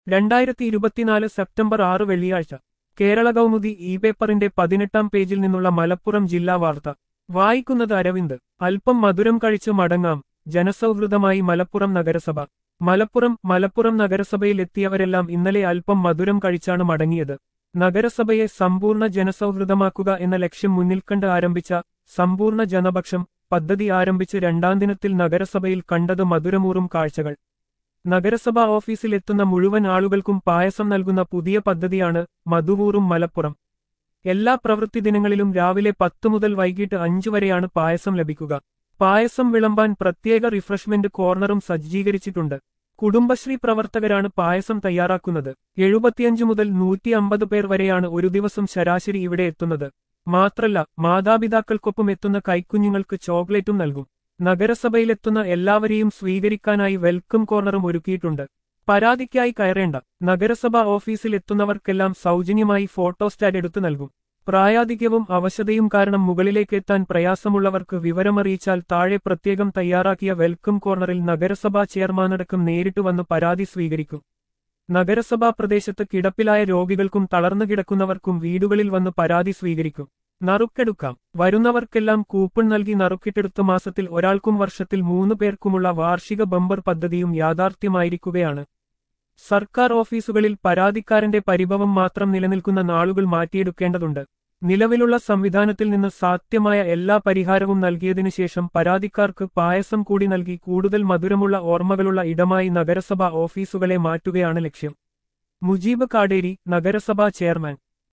രണ്ടായിരത്തി ഇരുപത്തിനാല് സെപ്റ്റംബർ ആറ് വെള്ളിയാഴ്ച കേരള കൗമുദി ഇ പേപ്പറിന്റെ പതിനെട്ടാം പേജിൽ നിന്നുള്ള മലപ്പുറം ജില്ലാ വാർത്ത വായിക്കുന്നത് അരവിന്ദ് അല്പം മധുരം കഴിച്ച് മടങ്ങാം ജനസൗഹൃദമായി മലപ്പുറം നഗരസഭ മലപ്പുറം മലപ്പുറം നഗരസഭയിൽ എത്തിയവരെല്ലാം ഇന്നലെ അല്പം മധുരം കഴിച്ചാണ് മടങ്ങിയത് നഗരസഭയെ സമ്പൂർണ്ണ ജനസൗഹൃദമാക്കുക എന്ന ലക്ഷ്യം മുന്നിൽ കണ്ട് ആരംഭിച്ച സമ്പൂർണ്ണ ജനപക്ഷം പദ്ധതി ആരംഭിച്ച് രണ്ടാം ദിനത്തിൽ നഗരസഭയിൽ കണ്ടത് മധുരമൂറും കാഴ്ചകൾ നഗരസഭാ ഓഫീസിൽ എത്തുന്ന മുഴുവൻ ആളുകൾക്കും പായസം നൽകുന്ന പുതിയ പദ്ധതിയാണ് മധുവൂറും മലപ്പുറം എല്ലാ പ്രവൃത്തി ദിനങ്ങളിലും രാവിലെ പത്ത് മുതൽ വൈകിട്ട് അഞ്ചു വരെയാണ് പായസം ലഭിക്കുക പായസം വിളമ്പാൻ പ്രത്യേക റിഫ്രഷ്മെന്റ് കോർണറും സജ്ജീകരിച്ചിട്ടുണ്ട് കുടുംബശ്രീ പ്രവർത്തകരാണ് പായസം തയ്യാറാക്കുന്നത് എഴുപത്തിയഞ്ചു മുതൽ നൂറ്റി അമ്പത് പേർ വരെയാണ് ഒരു ദിവസം ശരാശരി ഇവിടെ എത്തുന്നത് മാത്രല്ല മാതാപിതാക്കൾക്കൊപ്പം എത്തുന്ന കൈക്കുഞ്ഞുങ്ങൾക്ക് ചോക്ലേറ്റും നൽകും നഗരസഭയിലെത്തുന്ന എല്ലാവരെയും സ്വീകരിക്കാനായി വെൽക്കം കോർണറും ഒരുക്കിയിട്ടുണ്ട് പരാതിക്കായി കയറേണ്ട നഗരസഭാ ഓഫീസിൽ എത്തുന്നവർക്കെല്ലാം സൗജന്യമായി ഫോട്ടോസ്റ്റാറ്റ് എടുത്തു നൽകും പ്രായാധിക്യവും അവശതയും കാരണം മുകളിലേക്ക് എത്താൻ പ്രയാസമുള്ളവർക്ക് വിവരമറിയിച്ചാൽ താഴെ പ്രത്യേകം തയ്യാറാക്കിയ വെൽക്കം കോർണറിൽ നഗരസഭാ ചെയർമാനടക്കം നേരിട്ട് വന്ന് പരാതി സ്വീകരിക്കും നഗരസഭാ പ്രദേശത്ത് കിടപ്പിലായ രോഗികൾക്കും തളർന്നു കിടക്കുന്നവർക്കും വീടുകളിൽ വന്ന് പരാതി സ്വീകരിക്കും നറുക്കെടുക്കാം വരുന്നവർക്കെല്ലാം കൂപ്പൺ നൽകി നറുക്കിട്ടെടുത്ത മാസത്തിൽ ഒരാൾക്കും വർഷത്തിൽ മൂന്ന് പേർക്കുമുള്ള വാർഷിക ബമ്പർ പദ്ധതിയും യാഥാർത്ഥ്യമായിരിക്കുകയാണ് സർക്കാർ ഓഫീസുകളിൽ പരാതിക്കാരന്റെ പരിഭവം മാത്രം നിലനിൽക്കുന്ന നാളുകൾ മാറ്റിയെടുക്കേണ്ടതുണ്ട് നിലവിലുള്ള സംവിധാനത്തിൽ നിന്ന് സാധ്യമായ എല്ലാ പരിഹാരവും നൽകിയതിനു ശേഷം പരാതിക്കാർക്ക് പായസം കൂടി നൽകി കൂടുതൽ മധുരമുള്ള ഓർമ്മകളുള്ള ഇടമായി നഗരസഭാ ഓഫീസുകളെ മാറ്റുകയാണ് ലക്ഷ്യം മുജീബ് കാടേരി നഗരസഭാ ചെയർമാൻ